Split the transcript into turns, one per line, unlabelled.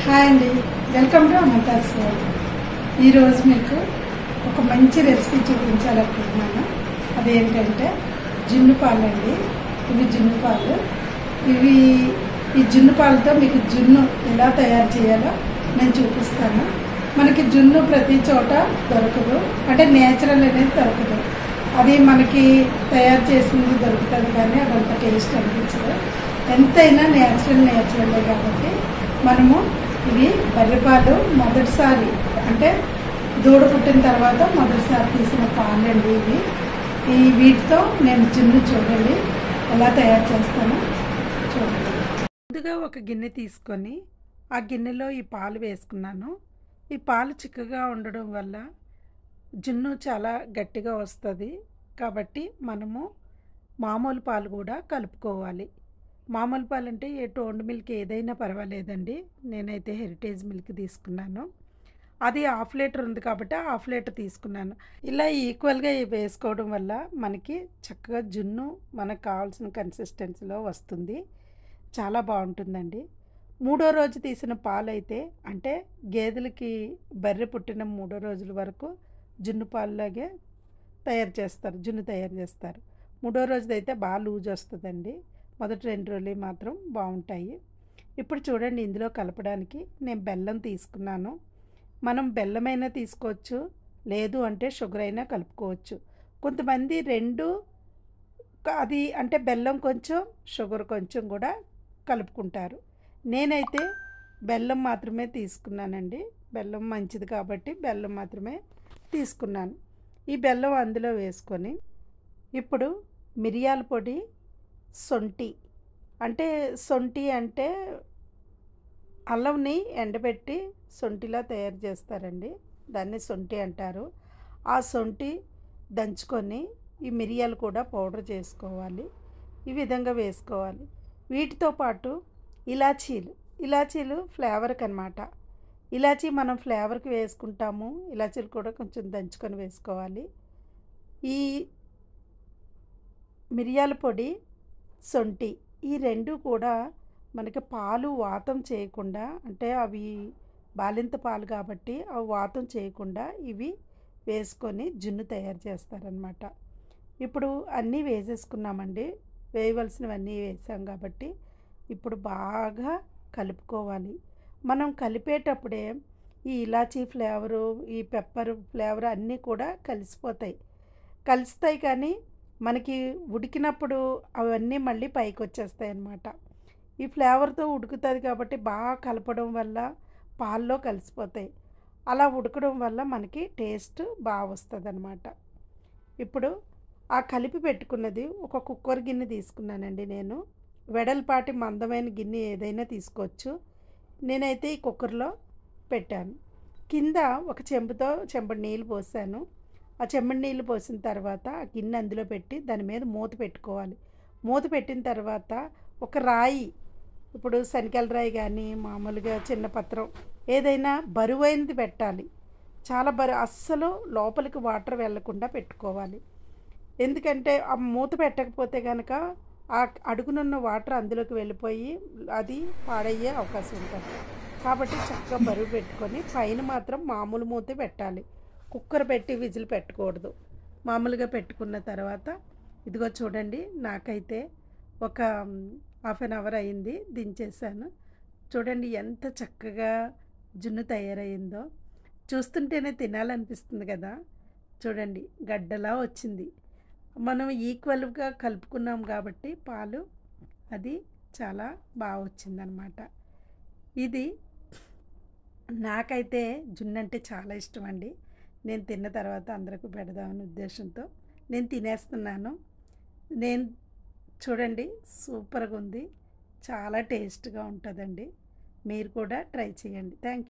hi అండి welcome to అమంతాస్ world ఈరోజు మీకు ఒక మంచి రెసిపీ చూపించాలనుకుంటున్నాను అదేంటంటే జున్ను పాలు అండి ఇవి జున్ను పాలు ఇవి ఈ జున్ను పాలతో మీకు జున్ను ఎలా తయారు చేయాలో నేను చూపిస్తాను మనకి జున్ను ప్రతి చోట దొరకదు అంటే నేచురల్ అనేది దొరకదు అది మనకి తయారు చేసింది దొరుకుతుంది కానీ అదంత టేస్ట్ అనిపించదు ఎంతైనా నేచురల్ నేచురలే కాబట్టి మనము ఇవి బర్రెపాలు మొదటిసారి అంటే దూడ పుట్టిన తర్వాత మొదటిసారి తీసిన పాలండి ఇవి ఈ వీటితో నేను జున్ను చూడండి ఎలా తయారు చేస్తానో చూడండి ముందుగా ఒక గిన్నె తీసుకొని ఆ గిన్నెలో ఈ పాలు వేసుకున్నాను ఈ పాలు చిక్కగా ఉండడం వల్ల జున్ను చాలా గట్టిగా వస్తుంది కాబట్టి మనము మామూలు పాలు కూడా కలుపుకోవాలి మామూలు పాలు అంటే ఏ టోండ్ మిల్క్ ఏదైనా పర్వాలేదండి నేనైతే హెరిటేజ్ మిల్క్ తీసుకున్నాను అది హాఫ్ లీటర్ ఉంది కాబట్టి హాఫ్ లీటర్ తీసుకున్నాను ఇలా ఈక్వల్గా వేసుకోవడం వల్ల మనకి చక్కగా జున్ను మనకు కావాల్సిన కన్సిస్టెన్సీలో వస్తుంది చాలా బాగుంటుందండి మూడో రోజు తీసిన పాలైతే అంటే గేదెలకి బర్రె పుట్టిన మూడో రోజుల వరకు జున్ను పాలులాగే తయారు చేస్తారు జున్ను తయారు చేస్తారు మూడో రోజుదైతే బాగా లూజ్ వస్తుందండి మొదటి రెండు రోజులు మాత్రం బాగుంటాయి ఇప్పుడు చూడండి ఇందులో కలపడానికి నేను బెల్లం తీసుకున్నాను మనం బెల్లమైనా తీసుకోవచ్చు లేదు అంటే షుగర్ అయినా కలుపుకోవచ్చు కొంతమంది రెండు అది అంటే బెల్లం కొంచెం షుగర్ కొంచెం కూడా కలుపుకుంటారు నేనైతే బెల్లం మాత్రమే తీసుకున్నానండి బెల్లం మంచిది కాబట్టి బెల్లం మాత్రమే తీసుకున్నాను ఈ బెల్లం అందులో వేసుకొని ఇప్పుడు మిరియాల పొడి సొంటి అంటే సొంటి అంటే అల్లంని ఎండబెట్టి సొంటిలా తయారు చేస్తారండి దాన్ని సొంటి అంటారు ఆ సొంటి దంచుకొని ఈ మిరియాలు కూడా పౌడర్ చేసుకోవాలి ఈ విధంగా వేసుకోవాలి వీటితో పాటు ఇలాచీలు ఇలాచీలు ఫ్లేవర్కి అనమాట ఇలాచీ మనం ఫ్లేవర్కి వేసుకుంటాము ఇలాచీలు కూడా కొంచెం దంచుకొని వేసుకోవాలి ఈ మిరియాల పొడి సొంటి ఈ రెండు కూడా మనకి పాలు వాతం చేయకుండా అంటే అవి బాలింత పాలు కాబట్టి అవి వాతం చేయకుండా ఇవి వేసుకొని జున్ను తయారు చేస్తారనమాట ఇప్పుడు అన్నీ వేసేసుకున్నామండి వేయవలసినవన్నీ వేసాం కాబట్టి ఇప్పుడు బాగా కలుపుకోవాలి మనం కలిపేటప్పుడే ఈ ఇలాచీ ఫ్లేవరు ఈ పెప్పర్ ఫ్లేవర్ అన్నీ కూడా కలిసిపోతాయి కలుస్తాయి కానీ మనకి ఉడికినప్పుడు అవన్నీ మళ్ళీ పైకి వచ్చేస్తాయి అన్నమాట ఈ ఫ్లేవర్తో ఉడుకుతుంది కాబట్టి బాగా కలపడం వల్ల పాల్లో కలిసిపోతాయి అలా ఉడకడం వల్ల మనకి టేస్ట్ బాగా వస్తుంది అనమాట ఇప్పుడు ఆ కలిపి పెట్టుకున్నది ఒక కుక్కర్ గిన్నె తీసుకున్నానండి నేను వెడల్పాటి మందమైన గిన్నె ఏదైనా తీసుకోవచ్చు నేనైతే ఈ కుక్కర్లో పెట్టాను కింద ఒక చెంబుతో చెంబడి నీళ్ళు పోసాను ఆ చెంబడి నీళ్ళు పోసిన తర్వాత ఆ గిన్నె అందులో పెట్టి దాని మీద మూత పెట్టుకోవాలి మూత పెట్టిన తర్వాత ఒక రాయి ఇప్పుడు శనికల రాయి కానీ మామూలుగా చిన్న పత్రం ఏదైనా బరువైనది పెట్టాలి చాలా బరు అస్సలు లోపలికి వాటర్ వెళ్లకుండా పెట్టుకోవాలి ఎందుకంటే ఆ మూత పెట్టకపోతే కనుక ఆ అడుగునున్న వాటర్ అందులోకి వెళ్ళిపోయి అది పాడయ్యే అవకాశం ఉంటుంది కాబట్టి చక్కగా బరువు పెట్టుకొని పైన మాత్రం మామూలు మూత పెట్టాలి కుక్కర్ పెట్టి విజిల్ పెట్టకూడదు మామూలుగా పెట్టుకున్న తర్వాత ఇదిగో చూడండి నాకైతే ఒక హాఫ్ అన్ అవర్ అయింది దించేసాను చూడండి ఎంత చక్కగా జున్ను తయారయ్యిందో చూస్తుంటేనే తినాలనిపిస్తుంది కదా చూడండి గడ్డలా వచ్చింది మనం ఈక్వల్గా కలుపుకున్నాం కాబట్టి పాలు అది చాలా బాగా వచ్చిందనమాట ఇది నాకైతే జున్ను అంటే చాలా ఇష్టం అండి నేను తిన్న తర్వాత అందరికి పెడదామని ఉద్దేశంతో నేను తినేస్తున్నాను నేను చూడండి సూపర్గా ఉంది చాలా టేస్ట్గా ఉంటుందండి మీరు కూడా ట్రై చేయండి థ్యాంక్